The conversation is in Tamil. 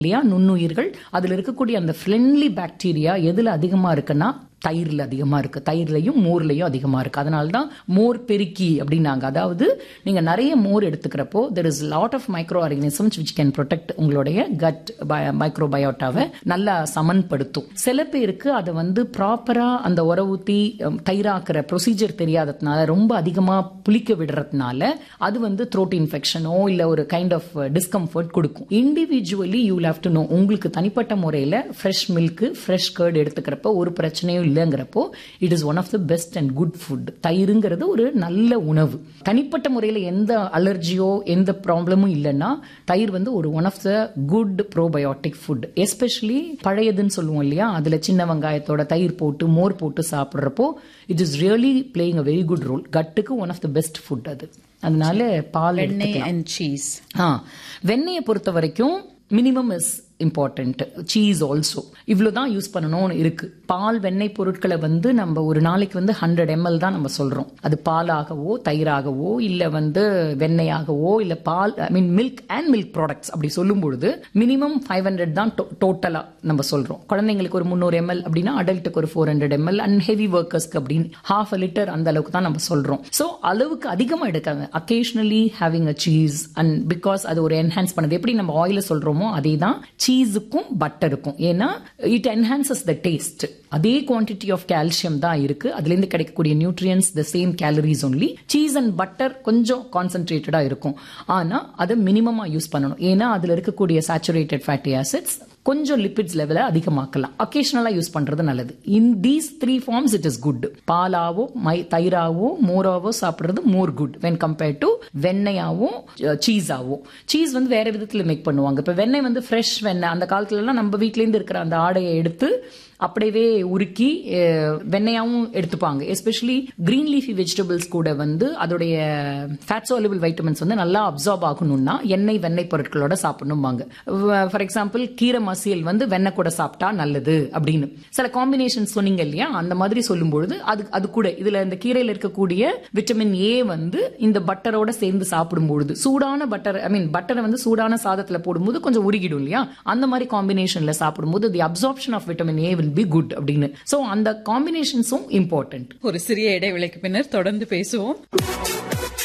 இல்லையா நுண்ணுயிர்கள் அதுல இருக்கக்கூடிய அந்த ஃப்ரெண்ட்லி பாக்டீரியா எதுல அதிகமா இருக்குன்னா தயிர்ல அதிகமா இருக்கு தயிர்லயும் மோர்லயும் அதிகமா இருக்கு அதனால தான் மோர் பெருக்கி அப்படின்னாங்க அதாவது நீங்க நிறைய மோர் எடுத்துக்கிறப்போ there is lot of micro organisms which can protect உங்களுடைய கட் மைக்ரோபயோட்டாவை நல்லா சமன்படுத்தும் சில பேருக்கு அதை வந்து ப்ராப்பரா அந்த உர ஊத்தி அம், தயிராக்குற ப்ரொசீஜர் தெரியாததுனால ரொம்ப அதிகமா புளிக்க விடுறதுனால அது வந்து த்ரோட் இன்ஃபெக்ஷனோ இல்ல ஒரு கைண்ட் ஆஃப் டிஸ்கம்ஃபர்ட் கொடுக்கும் individually you have to know உங்களுக்கு தனிப்பட்ட முறையில ஃப்ரெஷ் மில்க் ஃப்ரெஷ் கர்ட் எடுத்துக்கிறப்போ ஒரு பிரச்சனையும் இல்லைங்கிறப்போ it is one of the best and good food தயிருங்கிறது ஒரு நல்ல உணவு தனிப்பட்ட முறையில் எந்த அலர்ஜியோ எந்த ப்ராப்ளமும் இல்லைன்னா தயிர் வந்து ஒரு one of the good probiotic food especially பழையதுன்னு சொல்லுவோம் இல்லையா அதுல சின்ன வெங்காயத்தோட தயிர் போட்டு மோர் போட்டு சாப்பிட்றப்போ it is really playing a very good role கட்டுக்கு one of the best food அது அதனால பால் வெண்ணெய் எடுத்துக்கலாம். அண்ட் சீஸ் ஆ வெண்ணெயை பொறுத்த வரைக்கும் minimum is important cheese also இவ்வளவுதான் யூஸ் பண்ணணும்னு இருக்கு பால் வெண்ணெய் பொருட்களை வந்து நம்ம ஒரு நாளைக்கு வந்து ஹண்ட்ரட் எம்எல் தான் நம்ம சொல்றோம் அது பாலாகவோ தயிராகவோ இல்ல வந்து வெண்ணெயாகவோ இல்ல பால் I mean milk and milk products அப்படி சொல்லும் பொழுது மினிமம் ஃபைவ் ஹண்ட்ரட் தான் டோட்டலா நம்ம சொல்றோம் குழந்தைங்களுக்கு ஒரு முந்நூறு எம்எல் அப்படின்னா அடல்ட்டுக்கு ஒரு four hundred ML and heavy ஒர்க்கர்ஸ்க்கு அப்படின்னு ஹாஃப் அ லிட்டர் அந்த அளவுக்கு தான் நம்ம சொல்றோம் ஸோ அளவுக்கு அதிகமா எடுக்காங்க occasionally having a cheese and because அது ஒரு என்ஹான்ஸ் பண்ணுது எப்படி நம்ம ஆயில சொல்றோமோ அதே தான் சீஸுக்கும் பட்டருக்கும் ஏன்னா இட் என்ஹான்சஸ் த டேஸ்ட் அதே குவான்டிட்டி ஆஃப் கால்சியம் தான் இருக்கு அதுல இருந்து கிடைக்கக்கூடிய nutrients the same calories only cheese and butter கொஞ்சம் கான்சென்ட்ரேட்டடா இருக்கும் ஆனா அதை மினிமமா யூஸ் பண்ணணும் ஏன்னா அதுல இருக்கக்கூடிய சேச்சுரேட்டட் ஃபேட்டி ஆசிட்ஸ் கொஞ்சம் லிபிட்ஸ் லெவலை அதிகமாக்கலாம் அக்கேஷனலா யூஸ் பண்றது நல்லது in these three forms it is good பாலாவோ மை தயிராவோ மோராவோ சாப்பிடுறது more good when compared to வெண்ணெயாவோ சீஸாவோ சீஸ் வந்து வேற விதத்துல மேக் பண்ணுவாங்க இப்ப வெண்ணெய் வந்து ஃப்ரெஷ் வெண்ணெய் அந்த காலத்துல எல்லாம் நம்ம வீட்ல இருந்து இருக்கிற அந்த ஆடையை எடுத்து அப்படியே உருக்கி அஹ், வெண்ணெயாவும் எடுத்துப்பாங்க எஸ்பெஷலி கிரீன் லீஃபி வெஜிடபிள்ஸ் கூட வந்து அதோடைய ஃபேட் soluble வைட்டமின்ஸ் வந்து நல்லா அப்சார்ப் ஆகணும்னா எண்ணெய் வெண்ணெய் பொருட்களோட சாப்பிடணும்பாங்க ஃபார் எக்ஸாம்பிள் கீரை மசியல் வந்து வெண்ணெய் கூட சாப்பிட்டா நல்லது அப்படின்னு சில காம்பினேஷன் சொன்னீங்க இல்லையா அந்த மாதிரி சொல்லும்பொழுது அது அது கூட இதுல இந்த கீரையில இருக்கக்கூடிய விட்டமின் ஏ வந்து இந்த பட்டரோட சேர்ந்து சாப்பிடும்பொழுது சூடான பட்டர் ஐ மீன் பட்டரை வந்து சூடான சாதத்துல போடும்போது கொஞ்சம் உருகிடும் இல்லையா அந்த மாதிரி காம்பினேஷன்ல சாப்பிடும்போது the absorption of vitamin A will be good அப்படின்னு சோ அந்த காம்பினேஷன்ஸும் இம்பார்ட்டன்ட் ஒரு சிறிய இடைவேளைக்கு பின்னர் தொடர்ந்து பேசுவோம்